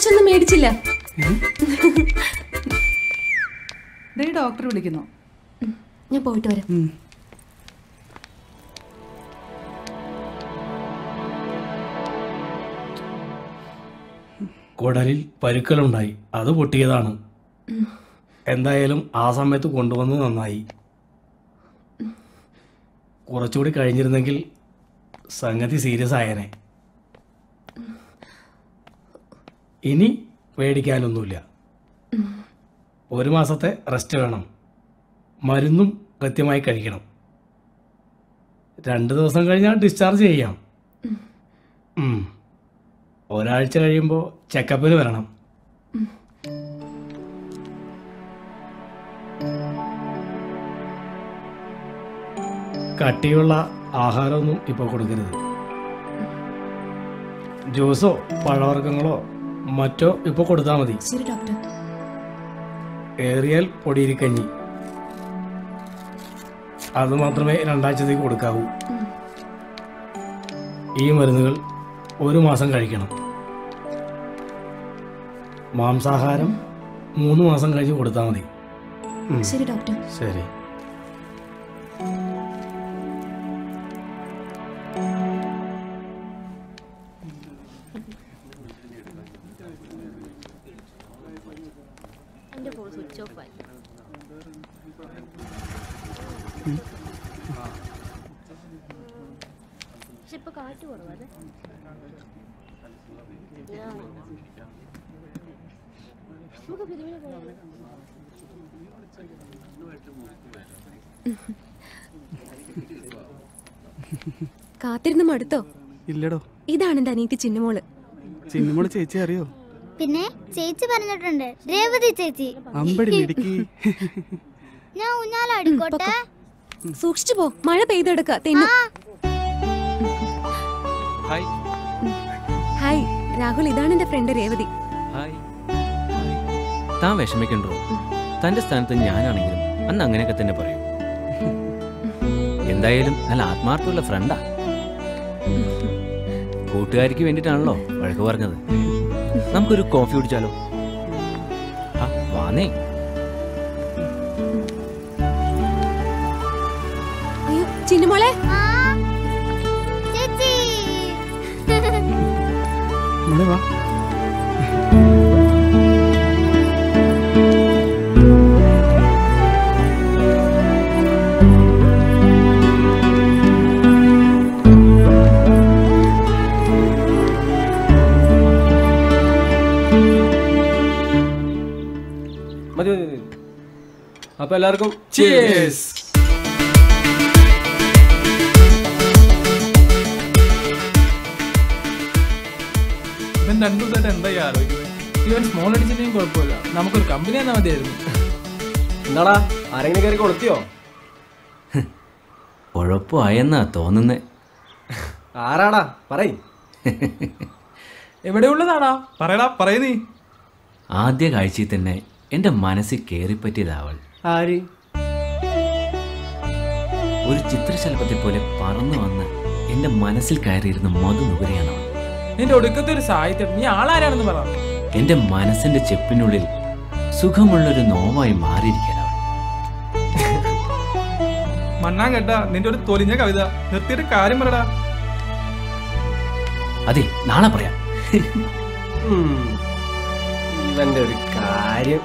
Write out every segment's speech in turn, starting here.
Watch ഒന്നും മേടിച്ചില്ല ദേ doctor വിളിക്കുന്നു ഞാൻ പോയിട്ട് വരാം കുടലിൽ പരുക്കലുണ്ടായി അത് പൊട്ടിയതാണ് എന്തായാലും ആ സമയത്ത് കൊണ്ടുവന്ന് നന്നായി കുറച്ചുകൂടി കഴിഞ്ഞിരുന്നെങ്കിൽ സംഗതി സീരിയസ് ആയേനെ ഇനി പേടിക്കാനൊന്നുമില്ല ഒരു മാസത്തെ റെസ്റ്റ് വേണം മരുന്നും കൃത്യമായി കഴിക്കണം രണ്ട് ദിവസം കഴിഞ്ഞാൽ ഡിസ്ചാർജ് ചെയ്യാം ഉം. ഒരാഴ്ച കഴിയുമ്പോൾ ചെക്കപ്പിന് വരണം കട്ടിയുള്ള ആഹാരമൊന്നും ഇപ്പോൾ കൊടുക്കരുത് ജ്യൂസോ പഴവർഗ്ഗങ്ങളോ മറ്റോ ഇപ്പോൾ കൊടുത്താൽ മതി ശരി ഡോക്ടർ ഏറിയാൽ പൊടിയിരിക്കഞ്ഞി അത് മാത്രമേ രണ്ടാഴ്ചത്തേക്ക് കൊടുക്കാവൂ ഈ മരുന്നുകൾ ഒരു മാസം കഴിക്കണം മാംസാഹാരം മൂന്ന് മാസം കഴിഞ്ഞ് കൊടുത്താൽ മതി ഉം. ശരി ഡോക്ടർ ശരി എന്റെ ഫോൺ സ്വിച്ച് ഓഫ് ആയി പക്ഷെ ഇപ്പൊ കാറ്റ് കുറവാ അതെ നമുക്ക് പിരിവിന് പോകാം കാത്തിരുന്ന് മടുത്തോ ഇല്ലടോ ഇതാണ് എന്റെ അനിയത്തി ചിന്നുമോള് ചിന്നുമോള് ചേച്ചി അറിയോ പിന്നെ ചേച്ചി പറഞ്ഞിട്ടുണ്ട് രേവതി ചേച്ചി അമ്പടി മിടുക്കി ഞാൻ ഊഞ്ഞാലാടിക്കോട്ടെ സൂക്ഷിച്ചു പോ മഴ പെയ്തെടുക്ക തെന്നു ഹായ് ഹായ് രാഹുൽ ഇതാണ് എന്റെ ഫ്രണ്ട് രേവതി ഹായ് താൻ വിഷമിക്കണ്ടോ തന്റെ സ്ഥാനത്ത് ഞാനാണെങ്കിലും അന്ന് അങ്ങനെയൊക്കെ തന്നെ പറയും എന്തായാലും നല്ല ആത്മാർത്ഥമുള്ള ഫ്രണ്ടാ കൂട്ടുകാരിക്ക് വേണ്ടിയിട്ടാണല്ലോ വഴക്ക് പറഞ്ഞത് നമുക്കൊരു കോഫി കുടിച്ചാലോ ആ വാന്നേ അയ്യോ ചിന്നുമോളെ ആ, ചേച്ചി മോളെ വാ മതി മതി മതി അപ്പൊ എല്ലാവർക്കും ഇവൻ രണ്ടു ദിവസമായിട്ട് എന്തായി ആലോചിക്കുന്നത് ഇവൻ സ്മോൾ അടിച്ചിട്ടും കുഴപ്പമില്ല നമുക്കൊരു കമ്പനി തന്നാൽ മതിയായിരുന്നു എന്താടാ ആരെങ്കിലും കയറി കൊളുത്തിയോ കുഴപ്പമായെന്നാ തോന്നുന്നേ ആരാടാ പറയ് എവിടെയുള്ളതാടാ പറയടാ പറയ നീ ആദ്യ കാഴ്ചയിൽ തന്നെ എൻ്റെ മനസ്സിൽ കയറിപ്പറ്റിയതാവൾ ആര് ഒരു ചിത്രശലഭത്തെ പോലെ പറന്നു വന്ന് എൻ്റെ മനസ്സിൽ കയറിയിരുന്ന മധു നുകരെയാണ് അവൾ നിന്റെ ഒടുക്കത്തെ ഒരു സാഹിത്യം നീ ആളാരാണെന്ന് പറ എൻ്റെ മനസ്സിന്റെ ചെപ്പിനുള്ളിൽ സുഖമുള്ളൊരു നോവായി മാറിയിരിക്കാൻ അവൾ മണ്ണാൻ കേട്ട നിന്റെ ഒരു തൊലിഞ്ഞ കവിത നിർത്തിയിട്ട് കാര്യം പറടാ അതെ നാളെ പറയാം ഉം. ഇവന്റെ ഒരു കാര്യം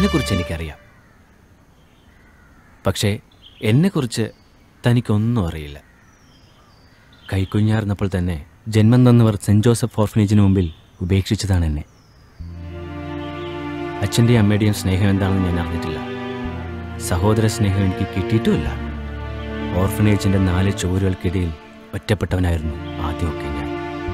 അവനെക്കുറിച്ച് എനിക്കറിയാം പക്ഷേ എന്നെക്കുറിച്ച് തനിക്കൊന്നും അറിയില്ല കൈക്കുഞ്ഞാർന്നപ്പോൾ തന്നെ ജന്മം തന്നവർ സെൻറ് ജോസഫ് ഓർഫനേജിന് മുമ്പിൽ ഉപേക്ഷിച്ചതാണ് എന്നെ അച്ഛൻ്റെയും അമ്മയുടെയും സ്നേഹം എന്താണെന്ന് ഞാൻ അറിഞ്ഞിട്ടില്ല സഹോദര സ്നേഹം എനിക്ക് കിട്ടിയിട്ടുമില്ല ഓർഫനേജിൻ്റെ നാല് ചുവരുകൾക്കിടയിൽ ഒറ്റപ്പെട്ടവനായിരുന്നു ആദ്യമൊക്കെ ഞാൻ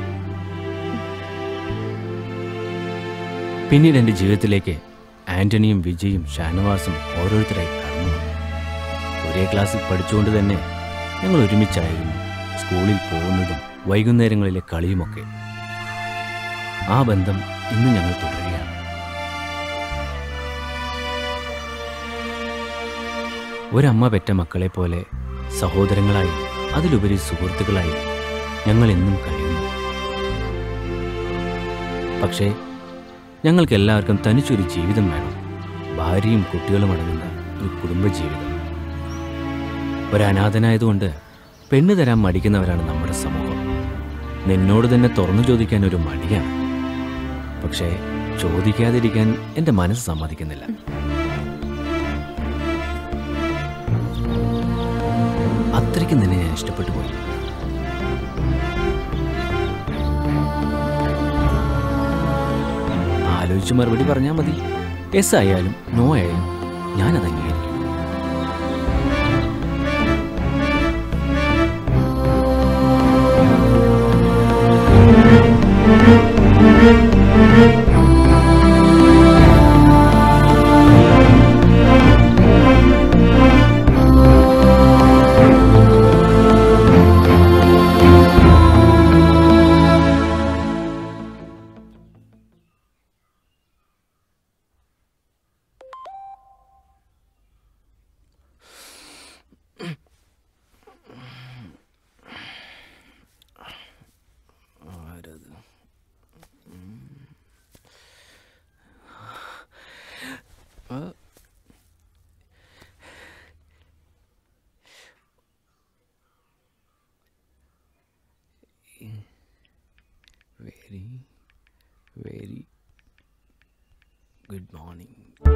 പിന്നീട് എൻ്റെ ജീവിതത്തിലേക്ക് ആന്റണിയും വിജയും ഷാനവാസും ഓരോരുത്തരായി കടന്നു വന്നു ഒരേ ക്ലാസ്സിൽ പഠിച്ചുകൊണ്ട് തന്നെ ഞങ്ങൾ ഒരുമിച്ചായിരുന്നു സ്കൂളിൽ പോകുന്നതും വൈകുന്നേരങ്ങളിലെ കളിയുമൊക്കെ ആ ബന്ധം ഇന്ന് ഞങ്ങൾ തുടരുകയാണ് ഒരമ്മ പെറ്റ മക്കളെ പോലെ സഹോദരങ്ങളായി അതിലുപരി സുഹൃത്തുക്കളായി ഞങ്ങൾ എന്നും കഴിയുന്നു പക്ഷേ ഞങ്ങൾക്ക് എല്ലാവർക്കും തനിച്ചൊരു ജീവിതം വേണം ഭാര്യയും കുട്ടികളും അടങ്ങുന്ന ഒരു കുടുംബജീവിതം ഒരനാഥനായതുകൊണ്ട് പെണ്ണ് തരാൻ മടിക്കുന്നവരാണ് നമ്മുടെ സമൂഹം നിന്നോട് തന്നെ തുറന്നു ചോദിക്കാൻ ഒരു മടിയാണ് പക്ഷേ ചോദിക്കാതിരിക്കാൻ എൻ്റെ മനസ്സ് സമ്മതിക്കുന്നില്ല അത്രയ്ക്ക് നിന്നെ ഞാൻ ഇഷ്ടപ്പെട്ടു പോയി ആലോചിച്ച് മറുപടി പറഞ്ഞാൽ മതി എസ് ആയാലും നോ ആയാലും ഞാനത് അംഗീകരിക്കും വെരി വെരി ഗുഡ് മോർണിംഗ്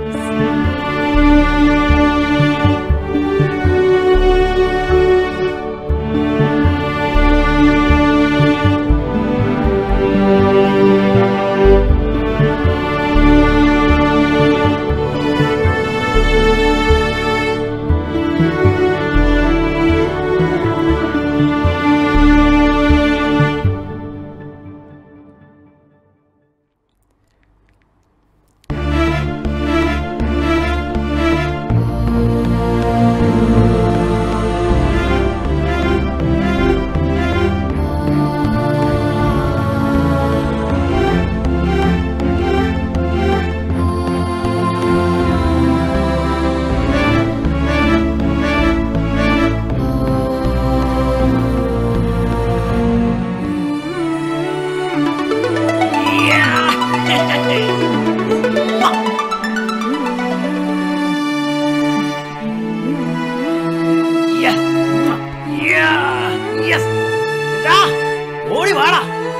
ഓടി വാടാ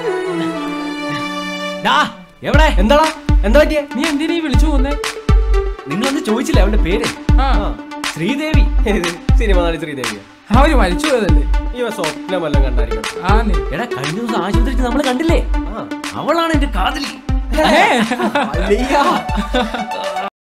ഡാ എവിടെ എന്താടാ എന്താ പറ്റിയേ നീ എന്തിനാ ഈ വിളിച്ചു പോന്നേ നിങ്ങളൊന്ന് ചോദിച്ചില്ലേ അവന്റെ പേര് ആ ശ്രീദേവി സിനിമ നടി ശ്രീദേവി അവര് മരിച്ചു പോയതല്ലേ ഇവ സ്വപ്നമെല്ലാം കണ്ടായിരിക്കണം ആ നീ എടാ കഴിഞ്ഞ ദിവസം ആശുപത്രിക്ക് നമ്മൾ കണ്ടില്ലേ ആ അവളാണ് എന്റെ കാതലി ഏ, അല്ലയ്യാ.